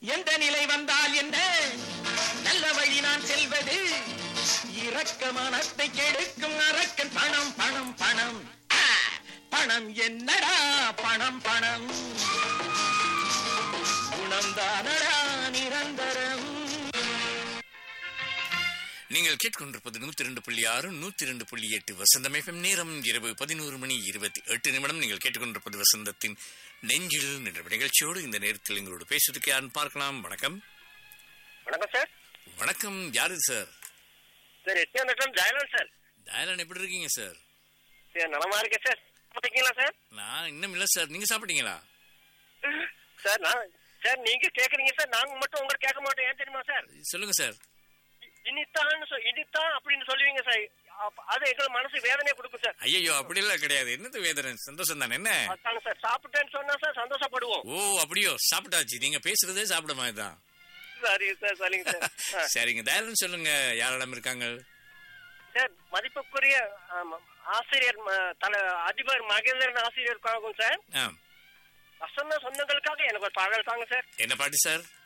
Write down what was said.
எந்த நிலை வந்தால் என்ன நல்ல வழி நான் செல்வது இரக்க மனத்தை கெடுக்கும் அரக்கன் பணம் பணம் பணம் ஆ, பணம் என்னடா பணம் பணம் குணம்தானடா நிரந்தரம் நீங்கள் கேட்கொண்டிருப்பது நூத்தி ரெண்டு புள்ளி ஆறு நூத்தி ரெண்டு புள்ளி எட்டு வசந்தம் FM நேரம் இரவு பதினோரு மணி இருபத்தி எட்டு நிமிடம் நீங்கள் கேட்டுக்கொண்டிருப்பது வசந்தத்தின் நெஞ்சில் நின்ற நிகழ்ச்சியோடு இந்த நேரத்தில் எங்களோடு பேசுவதற்கு யாருன்னு பார்க்கலாம் வணக்கம் வணக்கம் சார் வணக்கம் யாரு சார் சார் எட்நூறு ஜெயலன் சார் டயலான் எப்படி இருக்கீங்க சார் சார் நலமா இருக்கேன் சார் பார்த்தீங்களா சார் நான் இன்னும் இல்ல சார் நீங்க சாப்பிட்டீங்களா சார் நான் சார் நீங்க கேக்குறீங்க சார் நாங்க மட்டும் உங்களுக்கு கேட்க மாட்டோம் ஏன் தெரியுமா சார் சொல்லுங்க சார் இனித்தான் சொ- இனித்தான் அப்படின்னு சொல்லுவீங்க சார் அப்ப- அது எங்களுக்கு மனசு வேதனையை கொடுக்கும் சார் ஐயோ அப்படி எல்லாம் கிடையாது என்னது வேதனை சந்தோஷம் தானே என்ன அதாங்க சார் சாப்பிட்டேன்னு சொன்னா சார் சந்தோஷப்படுவோம் ஓ அப்படியோ சாப்பிட்டாச்சு நீங்க பேசுறதே சாப்பிட மாதிரி தான் சரி சார் சரிங்க சார் ஆ. சரிங்க தயாளன் சொல்லுங்க யாரிடம் இருக்காங்க சார் மதிப்புக்குரிய ஆமா, ஆசிரியர் ம- தல அதிபர் மகேந்திரன் ஆசிரியருக்காகும் சார் ஆ வசந்த சொந்தங்களுக்காக எனக்கு ஒரு பாடல் தாங்க சார் என்ன பாட்டு சார்